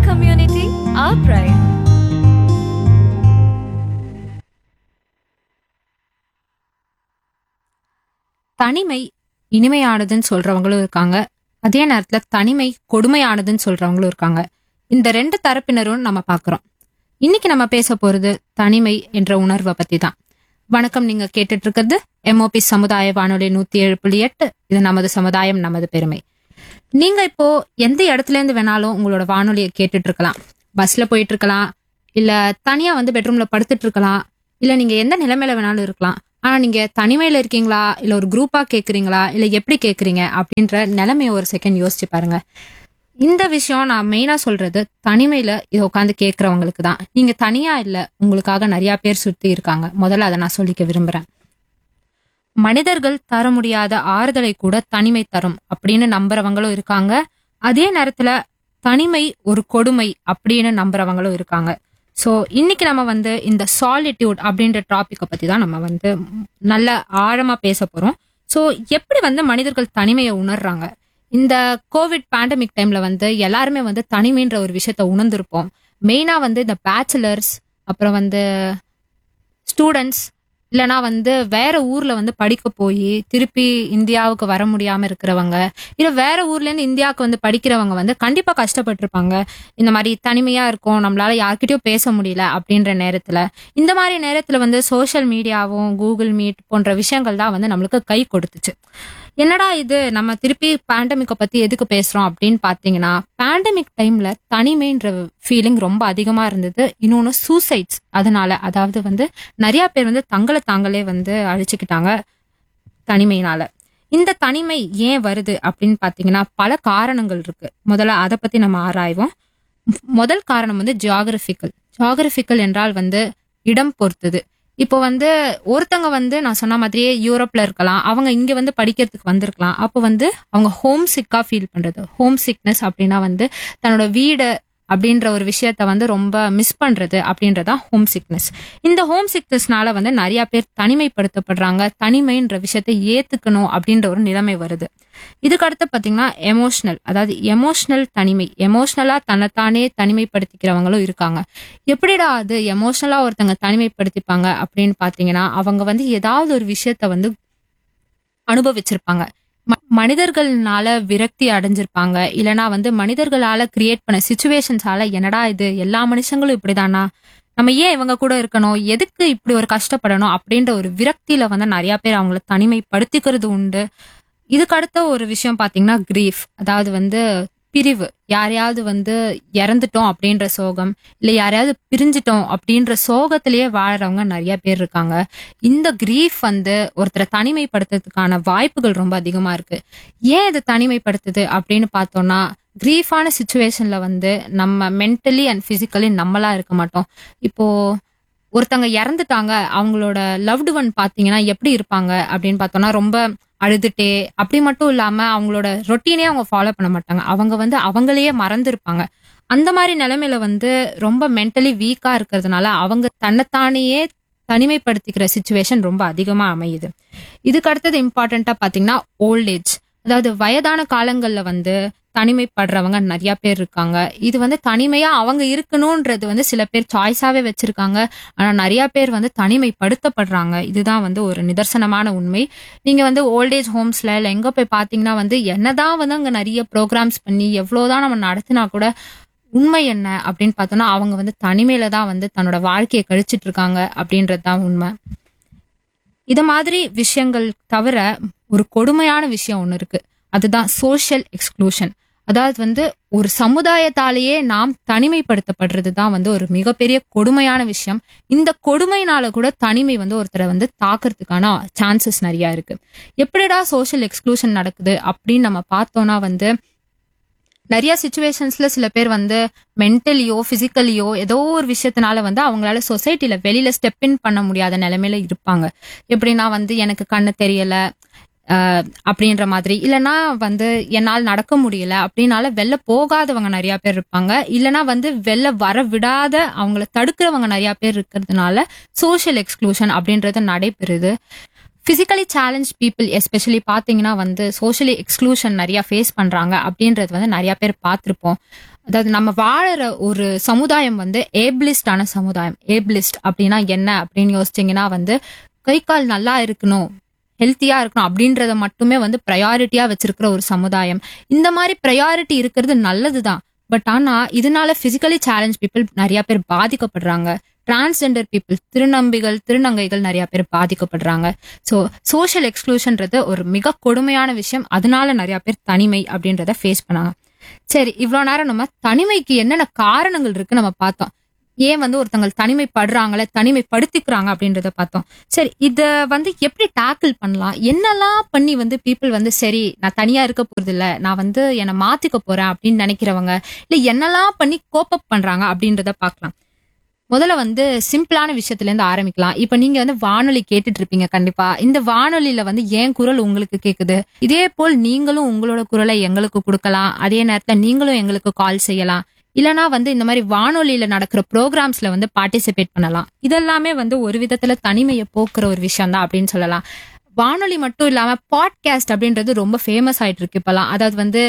community, our pride. தனிமை இனிமையானதுன்னு சொல்றவங்களும் இருக்காங்க அதே நேரத்துல தனிமை கொடுமையானதுன்னு சொல்றவங்களும் இருக்காங்க இந்த ரெண்டு தரப்பினரும் நம்ம பார்க்கறோம் இன்னைக்கு நம்ம பேச போறது தனிமை என்ற உணர்வை பத்தி தான் வணக்கம் நீங்க கேட்டுட்டு இருக்கிறது எம்ஓபி சமுதாய வானொலி நூத்தி ஏழு புள்ளி எட்டு இது நமது சமுதாயம் நமது பெருமை நீங்க இப்போ எந்த இடத்துல இருந்து வேணாலும் உங்களோட வானொலியை கேட்டுட்டு இருக்கலாம் பஸ்ல போயிட்டு இருக்கலாம் இல்ல தனியா வந்து பெட்ரூம்ல படுத்துட்டு இருக்கலாம் இல்ல நீங்க எந்த நிலைமையில வேணாலும் இருக்கலாம் ஆனா நீங்க தனிமையில இருக்கீங்களா இல்ல ஒரு குரூப்பா கேக்குறீங்களா இல்ல எப்படி கேக்குறீங்க அப்படின்ற நிலைமைய ஒரு செகண்ட் யோசிச்சு பாருங்க இந்த விஷயம் நான் மெயினா சொல்றது தனிமையில இதை உட்காந்து கேக்குறவங்களுக்கு தான் நீங்க தனியா இல்ல உங்களுக்காக நிறைய பேர் சுத்தி இருக்காங்க முதல்ல அதை நான் சொல்லிக்க விரும்புறேன் மனிதர்கள் தர முடியாத ஆறுதலை கூட தனிமை தரும் அப்படின்னு நம்புறவங்களும் இருக்காங்க அதே நேரத்துல தனிமை ஒரு கொடுமை அப்படின்னு நம்புறவங்களும் இருக்காங்க ஸோ இன்னைக்கு நம்ம வந்து இந்த சாலிட்யூட் அப்படின்ற டாபிக்கை பத்தி தான் நம்ம வந்து நல்ல ஆழமா பேச போறோம் ஸோ எப்படி வந்து மனிதர்கள் தனிமையை உணர்றாங்க இந்த கோவிட் பேண்டமிக் டைம்ல வந்து எல்லாருமே வந்து தனிமைன்ற ஒரு விஷயத்த உணர்ந்திருப்போம் மெயினா வந்து இந்த பேச்சுலர்ஸ் அப்புறம் வந்து ஸ்டூடெண்ட்ஸ் இல்லனா வந்து வேற ஊர்ல வந்து படிக்க போய் திருப்பி இந்தியாவுக்கு வர முடியாம இருக்கிறவங்க இல்ல வேற ஊர்ல இருந்து இந்தியாவுக்கு வந்து படிக்கிறவங்க வந்து கண்டிப்பா கஷ்டப்பட்டிருப்பாங்க இந்த மாதிரி தனிமையா இருக்கும் நம்மளால யார்கிட்டயும் பேச முடியல அப்படின்ற நேரத்துல இந்த மாதிரி நேரத்துல வந்து சோஷியல் மீடியாவும் கூகுள் மீட் போன்ற விஷயங்கள் தான் வந்து நம்மளுக்கு கை கொடுத்துச்சு என்னடா இது நம்ம திருப்பி பேண்டமிக்கை பத்தி எதுக்கு பேசுறோம் அப்படின்னு பாத்தீங்கன்னா பேண்டமிக் டைம்ல தனிமைன்ற ஃபீலிங் ரொம்ப அதிகமா இருந்தது இன்னொன்னு சூசைட்ஸ் அதனால அதாவது வந்து நிறைய பேர் வந்து தங்களை தாங்களே வந்து அழிச்சுக்கிட்டாங்க தனிமையினால இந்த தனிமை ஏன் வருது அப்படின்னு பாத்தீங்கன்னா பல காரணங்கள் இருக்கு முதல்ல அதை பத்தி நம்ம ஆராய்வோம் முதல் காரணம் வந்து ஜியாகிரபிக்கல் ஜியாகிரபிக்கல் என்றால் வந்து இடம் பொறுத்தது இப்போ வந்து ஒருத்தங்க வந்து நான் சொன்ன மாதிரியே யூரோப்ல இருக்கலாம் அவங்க இங்க வந்து படிக்கிறதுக்கு வந்திருக்கலாம் அப்போ வந்து அவங்க ஹோம் சிக்கா ஃபீல் பண்றது ஹோம் சிக்னஸ் அப்படின்னா வந்து தன்னோட வீடு அப்படின்ற ஒரு விஷயத்த வந்து ரொம்ப மிஸ் பண்றது அப்படின்றதா ஹோம் சிக்னஸ் இந்த ஹோம் சிக்னஸ்னால வந்து நிறைய பேர் தனிமைப்படுத்தப்படுறாங்க தனிமைன்ற விஷயத்தை ஏத்துக்கணும் அப்படின்ற ஒரு நிலைமை வருது இதுக்கு அடுத்து பாத்தீங்கன்னா எமோஷனல் அதாவது எமோஷனல் தனிமை எமோஷனலா தன்னைத்தானே தனிமைப்படுத்திக்கிறவங்களும் இருக்காங்க எப்படிடா அது எமோஷனலா ஒருத்தங்க தனிமைப்படுத்திப்பாங்க அப்படின்னு பாத்தீங்கன்னா அவங்க வந்து ஏதாவது ஒரு விஷயத்த வந்து அனுபவிச்சிருப்பாங்க ம- மனிதர்கள்னால விரக்தி அடைஞ்சிருப்பாங்க இல்லனா வந்து மனிதர்களால கிரியேட் பண்ண சுச்சுவேஷன்ஸால என்னடா இது எல்லா மனுஷங்களும் இப்படிதானா நம்ம ஏன் இவங்க கூட இருக்கணும் எதுக்கு இப்படி ஒரு கஷ்டப்படணும் அப்படின்ற ஒரு விரக்தியில வந்து நிறைய பேர் அவங்கள தனிமைப்படுத்திக்கிறது உண்டு இதுக்கு அடுத்த ஒரு விஷயம் பாத்தீங்கன்னா கிரீஃப் அதாவது வந்து பிரிவு யாரையாவது வந்து இறந்துட்டோம் அப்படின்ற சோகம் இல்ல யாரையாவது பிரிஞ்சிட்டோம் அப்படின்ற சோகத்திலேயே வாழறவங்க நிறைய பேர் இருக்காங்க இந்த கிரீஃப் வந்து ஒருத்தரை தனிமைப்படுத்துறதுக்கான வாய்ப்புகள் ரொம்ப அதிகமா இருக்கு ஏன் இது தனிமைப்படுத்துது அப்படின்னு பார்த்தோம்னா கிரீஃபான சுச்சுவேஷன்ல வந்து நம்ம மென்டலி அண்ட் பிசிக்கலி நம்மளா இருக்க மாட்டோம் இப்போ ஒருத்தங்க இறந்துட்டாங்க அவங்களோட லவ்டு ஒன் பாத்தீங்கன்னா எப்படி இருப்பாங்க அப்படின்னு பார்த்தோம்னா ரொம்ப அழுதுட்டே அப்படி மட்டும் இல்லாம அவங்களோட ரொட்டீனே அவங்க ஃபாலோ பண்ண மாட்டாங்க அவங்க வந்து அவங்களையே மறந்துருப்பாங்க அந்த மாதிரி நிலைமையில வந்து ரொம்ப மென்டலி வீக்கா இருக்கிறதுனால அவங்க தன்னைத்தானையே தனிமைப்படுத்திக்கிற சுச்சுவேஷன் ரொம்ப அதிகமா அமையுது இதுக்கு அடுத்தது இம்பார்ட்டண்டா பாத்தீங்கன்னா ஓல்ட் ஏஜ் அதாவது வயதான காலங்கள்ல வந்து தனிமைப்படுறவங்க நிறைய பேர் இருக்காங்க இது வந்து தனிமையா அவங்க இருக்கணும்ன்றது வந்து சில பேர் சாய்ஸாவே வச்சிருக்காங்க ஆனா நிறைய பேர் வந்து தனிமைப்படுத்தப்படுறாங்க இதுதான் வந்து ஒரு நிதர்சனமான உண்மை நீங்க வந்து ஓல்டேஜ் ஹோம்ஸ்ல இல்ல எங்க போய் பாத்தீங்கன்னா வந்து என்னதான் வந்து அங்க நிறைய ப்ரோக்ராம்ஸ் பண்ணி எவ்வளவுதான் நம்ம நடத்தினா கூட உண்மை என்ன அப்படின்னு பார்த்தோம்னா அவங்க வந்து தனிமையில தான் வந்து தன்னோட வாழ்க்கையை கழிச்சிட்டு இருக்காங்க அப்படின்றது தான் உண்மை இது மாதிரி விஷயங்கள் தவிர ஒரு கொடுமையான விஷயம் ஒன்று இருக்கு அதுதான் சோஷியல் எக்ஸ்க்ளூஷன் அதாவது வந்து ஒரு சமுதாயத்தாலேயே நாம் தனிமைப்படுத்தப்படுறது தான் வந்து ஒரு மிகப்பெரிய கொடுமையான விஷயம் இந்த கொடுமைனால கூட தனிமை வந்து ஒருத்தரை வந்து தாக்குறதுக்கான சான்சஸ் நிறைய இருக்கு எப்படிடா சோஷியல் எக்ஸ்க்ளூஷன் நடக்குது அப்படின்னு நம்ம பார்த்தோம்னா வந்து நிறைய சுச்சுவேஷன்ஸ்ல சில பேர் வந்து மென்டலியோ பிசிக்கலியோ ஏதோ ஒரு விஷயத்தினால வந்து அவங்களால சொசைட்டில வெளியில ஸ்டெப் இன் பண்ண முடியாத நிலைமையில இருப்பாங்க எப்படின்னா வந்து எனக்கு கண்ணு தெரியல ஆஹ் அப்படின்ற மாதிரி இல்லனா வந்து என்னால் நடக்க முடியல அப்படின்னால வெளில போகாதவங்க நிறைய பேர் இருப்பாங்க இல்லனா வந்து வெளில வர விடாத அவங்கள தடுக்கிறவங்க நிறைய பேர் இருக்கிறதுனால சோஷியல் எக்ஸ்க்ளூஷன் அப்படின்றது நடைபெறுது பிசிக்கலி சேலஞ்ச் பீப்புள் எஸ்பெஷலி பாத்தீங்கன்னா வந்து சோஷியலி எக்ஸ்க்ளூஷன் நிறைய ஃபேஸ் பண்றாங்க அப்படின்றது வந்து நிறைய பேர் பார்த்திருப்போம் அதாவது நம்ம வாழற ஒரு சமுதாயம் வந்து ஏபிளிஸ்டான சமுதாயம் ஏபிளிஸ்ட் அப்படின்னா என்ன அப்படின்னு யோசிச்சீங்கன்னா வந்து கை கால் நல்லா இருக்கணும் ஹெல்த்தியா இருக்கணும் அப்படின்றத மட்டுமே வந்து ப்ரையாரிட்டியா வச்சிருக்கிற ஒரு சமுதாயம் இந்த மாதிரி ப்ரையாரிட்டி இருக்கிறது நல்லதுதான் பட் ஆனா இதனால பிசிக்கலி சேலஞ்ச் பீப்புள் நிறைய பேர் பாதிக்கப்படுறாங்க டிரான்ஸ்ஜெண்டர் பீப்புள் திருநம்பிகள் திருநங்கைகள் நிறைய பேர் பாதிக்கப்படுறாங்க ஸோ சோஷியல் எக்ஸ்க்ளூஷன்றது ஒரு மிக கொடுமையான விஷயம் அதனால நிறைய பேர் தனிமை அப்படின்றத ஃபேஸ் பண்ணாங்க சரி இவ்வளோ நேரம் நம்ம தனிமைக்கு என்னென்ன காரணங்கள் இருக்கு நம்ம பார்த்தோம் ஏன் வந்து ஒருத்தங்க தனிமைப்படுறாங்களே தனிமைப்படுத்திக்கிறாங்க அப்படின்றத பார்த்தோம் சரி இத வந்து எப்படி டேக்கிள் பண்ணலாம் என்னெல்லாம் பண்ணி வந்து பீப்புள் வந்து சரி நான் தனியா இருக்க போறது இல்ல நான் வந்து என்னை மாத்திக்க போறேன் அப்படின்னு நினைக்கிறவங்க இல்ல என்னெல்லாம் பண்ணி கோப்பப் பண்றாங்க அப்படின்றத பார்க்கலாம் முதல்ல வந்து சிம்பிளான விஷயத்துல இருந்து ஆரம்பிக்கலாம் இப்ப நீங்க வந்து வானொலி கேட்டுட்டு இருப்பீங்க கண்டிப்பா இந்த வானொலியில வந்து ஏன் குரல் உங்களுக்கு கேக்குது இதே போல் நீங்களும் உங்களோட குரலை எங்களுக்கு கொடுக்கலாம் அதே நேரத்துல நீங்களும் எங்களுக்கு கால் செய்யலாம் இல்லனா வந்து இந்த மாதிரி வானொலியில நடக்கிற ப்ரோக்ராம்ஸ்ல வந்து பார்ட்டிசிபேட் பண்ணலாம் இதெல்லாமே வந்து ஒரு விதத்துல தனிமையை போக்குற ஒரு விஷயம் தான் அப்படின்னு சொல்லலாம் வானொலி மட்டும் இல்லாம பாட்காஸ்ட் அப்படின்றது ரொம்ப ஃபேமஸ் ஆயிட்டு இருக்கு இப்பெல்லாம் அதாவது வந்து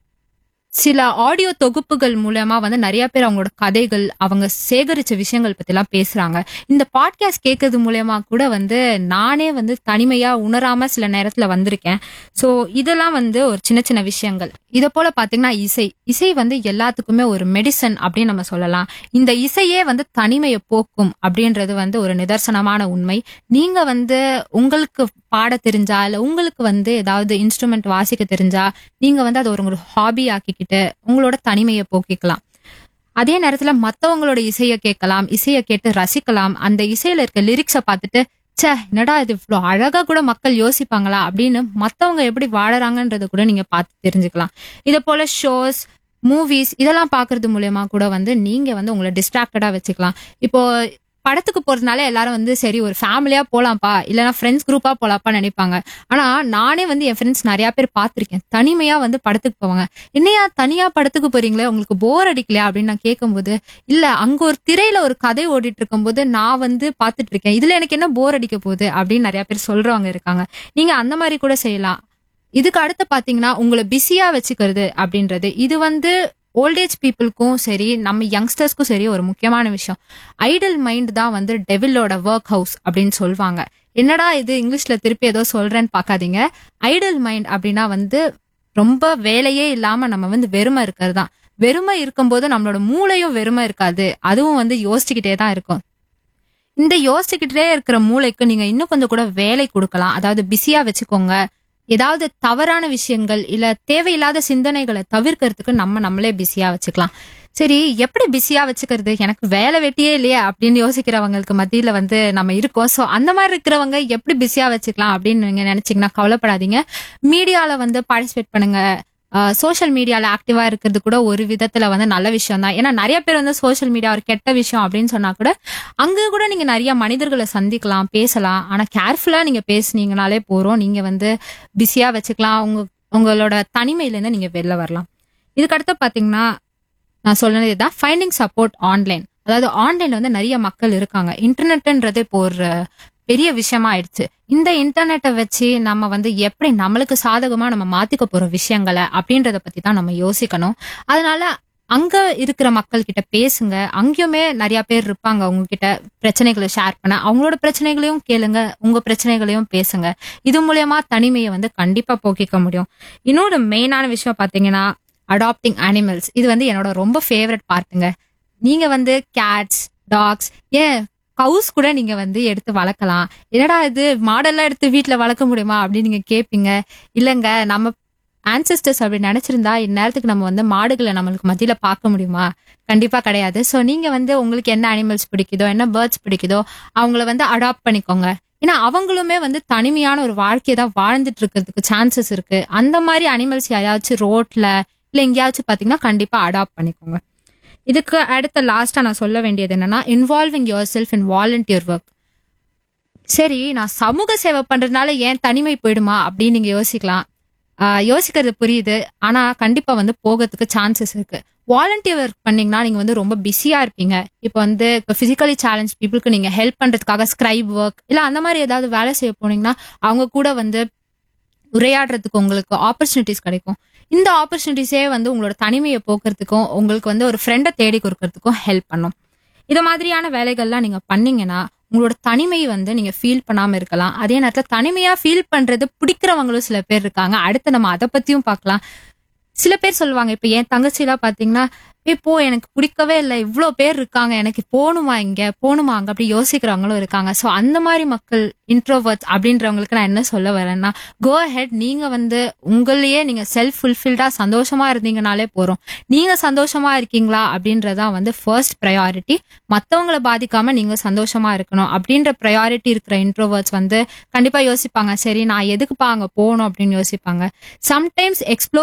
சில ஆடியோ தொகுப்புகள் மூலமா வந்து நிறைய பேர் அவங்களோட கதைகள் அவங்க சேகரிச்ச விஷயங்கள் பத்தி எல்லாம் பேசுறாங்க இந்த பாட்காஸ்ட் கேட்கறது மூலயமா கூட வந்து நானே வந்து தனிமையா உணராம சில நேரத்துல வந்திருக்கேன் சோ இதெல்லாம் வந்து ஒரு சின்ன சின்ன விஷயங்கள் இத போல பாத்தீங்கன்னா இசை இசை வந்து எல்லாத்துக்குமே ஒரு மெடிசன் அப்படின்னு நம்ம சொல்லலாம் இந்த இசையே வந்து தனிமையை போக்கும் அப்படின்றது வந்து ஒரு நிதர்சனமான உண்மை நீங்க வந்து உங்களுக்கு பாட தெரிஞ்சா இல்ல உங்களுக்கு வந்து ஏதாவது இன்ஸ்ட்ருமெண்ட் வாசிக்க தெரிஞ்சா நீங்க வந்து அதை ஒரு ஹாபி ஆக்கிக்கிட்டு உங்களோட தனிமையை போக்கிக்கலாம் அதே நேரத்துல மத்தவங்களோட இசையை கேட்கலாம் இசையை கேட்டு ரசிக்கலாம் அந்த இசையில இருக்க லிரிக்ஸை பார்த்துட்டு ச்சே என்னடா இது இவ்வளோ அழகா கூட மக்கள் யோசிப்பாங்களா அப்படின்னு மத்தவங்க எப்படி வாழறாங்கன்றத கூட நீங்க பார்த்து தெரிஞ்சுக்கலாம் இதை போல ஷோஸ் மூவிஸ் இதெல்லாம் பார்க்கறது மூலயமா கூட வந்து நீங்க வந்து உங்களை டிஸ்ட்ராக்டடா வச்சுக்கலாம் இப்போ படத்துக்கு போறதுனால எல்லாரும் வந்து சரி ஒரு ஃபேமிலியா போலாம்ப்பா இல்லைன்னா ஃப்ரெண்ட்ஸ் குரூப்பா போலாப்பா நினைப்பாங்க ஆனா நானே வந்து என் ஃப்ரெண்ட்ஸ் நிறைய பேர் பார்த்திருக்கேன் தனிமையா வந்து படத்துக்கு போவாங்க என்னையா தனியா படத்துக்கு போறீங்களே உங்களுக்கு போர் அடிக்கலையா அப்படின்னு நான் கேட்கும்போது இல்ல அங்க ஒரு திரையில ஒரு கதை ஓடிட்டு இருக்கும்போது நான் வந்து பார்த்துட்டு இருக்கேன் இதுல எனக்கு என்ன போர் அடிக்க போகுது அப்படின்னு நிறைய பேர் சொல்றவங்க இருக்காங்க நீங்க அந்த மாதிரி கூட செய்யலாம் இதுக்கு அடுத்து பாத்தீங்கன்னா உங்களை பிஸியா வச்சுக்கிறது அப்படின்றது இது வந்து ஓல்டேஜ் பீப்புளுக்கும் சரி நம்ம யங்ஸ்டர்ஸ்க்கும் சரி ஒரு முக்கியமான விஷயம் ஐடல் மைண்ட் தான் வந்து டெவிலோட ஒர்க் ஹவுஸ் அப்படின்னு சொல்லுவாங்க என்னடா இது இங்கிலீஷ்ல திருப்பி ஏதோ சொல்றேன்னு பார்க்காதீங்க ஐடல் மைண்ட் அப்படின்னா வந்து ரொம்ப வேலையே இல்லாம நம்ம வந்து வெறுமை இருக்கிறது தான் வெறுமை இருக்கும்போது நம்மளோட மூளையும் வெறுமை இருக்காது அதுவும் வந்து யோசிச்சுக்கிட்டே தான் இருக்கும் இந்த யோசிச்சுக்கிட்டே இருக்கிற மூளைக்கு நீங்க இன்னும் கொஞ்சம் கூட வேலை கொடுக்கலாம் அதாவது பிஸியா வச்சுக்கோங்க ஏதாவது தவறான விஷயங்கள் இல்ல தேவையில்லாத சிந்தனைகளை தவிர்க்கிறதுக்கு நம்ம நம்மளே பிஸியா வச்சுக்கலாம் சரி எப்படி பிஸியா வச்சுக்கிறது எனக்கு வேலை வெட்டியே இல்லையா அப்படின்னு யோசிக்கிறவங்களுக்கு மத்தியில வந்து நம்ம இருக்கோம் சோ அந்த மாதிரி இருக்கிறவங்க எப்படி பிஸியா வச்சுக்கலாம் அப்படின்னு நீங்க நினைச்சீங்கன்னா கவலைப்படாதீங்க மீடியால வந்து பார்ட்டிசிபேட் பண்ணுங்க சோஷியல் மீடியால ஆக்டிவா இருக்கிறது கூட ஒரு விதத்துல வந்து நல்ல விஷயம் தான் ஏன்னா நிறைய பேர் வந்து சோஷியல் மீடியா ஒரு கெட்ட விஷயம் அப்படின்னு சொன்னா கூட அங்க கூட நீங்க நிறைய மனிதர்களை சந்திக்கலாம் பேசலாம் ஆனா கேர்ஃபுல்லா நீங்க பேசுனீங்கனாலே போறோம் நீங்க வந்து பிஸியா வச்சுக்கலாம் உங்க உங்களோட தனிமையில இருந்து நீங்க வெளில வரலாம் இதுக்கடுத்து பாத்தீங்கன்னா நான் சொன்னது தான் ஃபைண்டிங் சப்போர்ட் ஆன்லைன் அதாவது ஆன்லைன்ல வந்து நிறைய மக்கள் இருக்காங்க இன்டர்நெட்ன்றது இப்போ ஒரு பெரிய விஷயமா ஆயிடுச்சு இந்த இன்டர்நெட்டை வச்சு நம்ம வந்து எப்படி நம்மளுக்கு சாதகமா நம்ம மாத்திக்க போற விஷயங்களை அப்படின்றத பத்தி தான் நம்ம யோசிக்கணும் அதனால அங்க இருக்கிற மக்கள் கிட்ட பேசுங்க அங்கேயுமே நிறைய பேர் இருப்பாங்க உங்ககிட்ட பிரச்சனைகளை ஷேர் பண்ண அவங்களோட பிரச்சனைகளையும் கேளுங்க உங்க பிரச்சனைகளையும் பேசுங்க இது மூலியமா தனிமையை வந்து கண்டிப்பா போக்கிக்க முடியும் இன்னொரு மெயினான விஷயம் பாத்தீங்கன்னா அடாப்டிங் அனிமல்ஸ் இது வந்து என்னோட ரொம்ப ஃபேவரட் பார்ட்டுங்க நீங்க வந்து கேட்ஸ் டாக்ஸ் ஏன் கவுஸ் கூட நீங்க வந்து எடுத்து வளர்க்கலாம் என்னடா இது மாடெல்லாம் எடுத்து வீட்ல வளர்க்க முடியுமா அப்படின்னு நீங்க கேட்பீங்க இல்லங்க நம்ம ஆன்சஸ்டர்ஸ் அப்படி நினைச்சிருந்தா இந்நேரத்துக்கு நம்ம வந்து மாடுகளை நம்மளுக்கு மத்தியில பார்க்க முடியுமா கண்டிப்பா கிடையாது ஸோ நீங்க வந்து உங்களுக்கு என்ன அனிமல்ஸ் பிடிக்குதோ என்ன பேர்ட்ஸ் பிடிக்குதோ அவங்கள வந்து அடாப்ட் பண்ணிக்கோங்க ஏன்னா அவங்களுமே வந்து தனிமையான ஒரு வாழ்க்கையை தான் வாழ்ந்துட்டு இருக்கிறதுக்கு சான்சஸ் இருக்கு அந்த மாதிரி அனிமல்ஸ் யாராச்சும் ரோட்ல இல்ல எங்கேயாச்சும் பாத்தீங்கன்னா கண்டிப்பா அடாப்ட் பண்ணிக்கோங்க இதுக்கு அடுத்த லாஸ்டா நான் சொல்ல வேண்டியது என்னன்னா involving yourself in volunteer work சரி நான் சமூக சேவை பண்றதுனால ஏன் தனிமை போயிடுமா அப்படின்னு நீங்க யோசிக்கலாம் ஆஹ் யோசிக்கிறது புரியுது ஆனா கண்டிப்பா வந்து போகிறதுக்கு சான்சஸ் இருக்கு வாலண்டியர் ஒர்க் பண்ணீங்கன்னா நீங்க வந்து ரொம்ப பிஸியா இருப்பீங்க இப்போ வந்து இப்போ பிசிக்கலி சேலஞ்ச் பீப்புளுக்கு நீங்க ஹெல்ப் பண்றதுக்காக ஸ்கிரைப் ஒர்க் இல்ல அந்த மாதிரி ஏதாவது வேலை செய்ய போனீங்கன்னா அவங்க கூட வந்து உரையாடுறதுக்கு உங்களுக்கு ஆப்பர்ச்சுனிட்டிஸ் கிடைக்கும் இந்த ஆப்பர்ச்சுனிட்டிஸே வந்து உங்களோட தனிமையை போக்குறதுக்கும் உங்களுக்கு வந்து ஒரு ஃப்ரெண்டை தேடி கொடுக்கறதுக்கும் ஹெல்ப் பண்ணும் இது மாதிரியான வேலைகள்லாம் நீங்க பண்ணீங்கன்னா உங்களோட தனிமை வந்து நீங்க ஃபீல் பண்ணாம இருக்கலாம் அதே நேரத்துல தனிமையா ஃபீல் பண்றது பிடிக்கிறவங்களும் சில பேர் இருக்காங்க அடுத்து நம்ம அதை பத்தியும் பார்க்கலாம் சில பேர் சொல்லுவாங்க இப்ப என் தங்கச்சிலாம் பாத்தீங்கன்னா இப்போ எனக்கு பிடிக்கவே இல்லை இவ்வளோ பேர் இருக்காங்க எனக்கு போகணுமா இங்க போகணுமா அங்க அப்படி யோசிக்கிறவங்களும் இருக்காங்க ஸோ அந்த மாதிரி மக்கள் இன்ட்ரோவர்ட்ஸ் அப்படின்றவங்களுக்கு நான் என்ன சொல்ல வரேன்னா கோ ஹெட் நீங்க வந்து உங்களையே நீங்க செல்ஃப் ஃபுல்ஃபில்டா சந்தோஷமா இருந்தீங்கனாலே போறோம் நீங்க சந்தோஷமா இருக்கீங்களா அப்படின்றதான் வந்து ஃபர்ஸ்ட் ப்ரையாரிட்டி மத்தவங்களை பாதிக்காம நீங்க சந்தோஷமா இருக்கணும் அப்படின்ற ப்ரையாரிட்டி இருக்கிற இன்ட்ரோவர்ட்ஸ் வந்து கண்டிப்பா யோசிப்பாங்க சரி நான் எதுக்குப்பா அங்க போகணும் அப்படின்னு யோசிப்பாங்க சம்டைம்ஸ் எக்ஸ்ப்ளோர்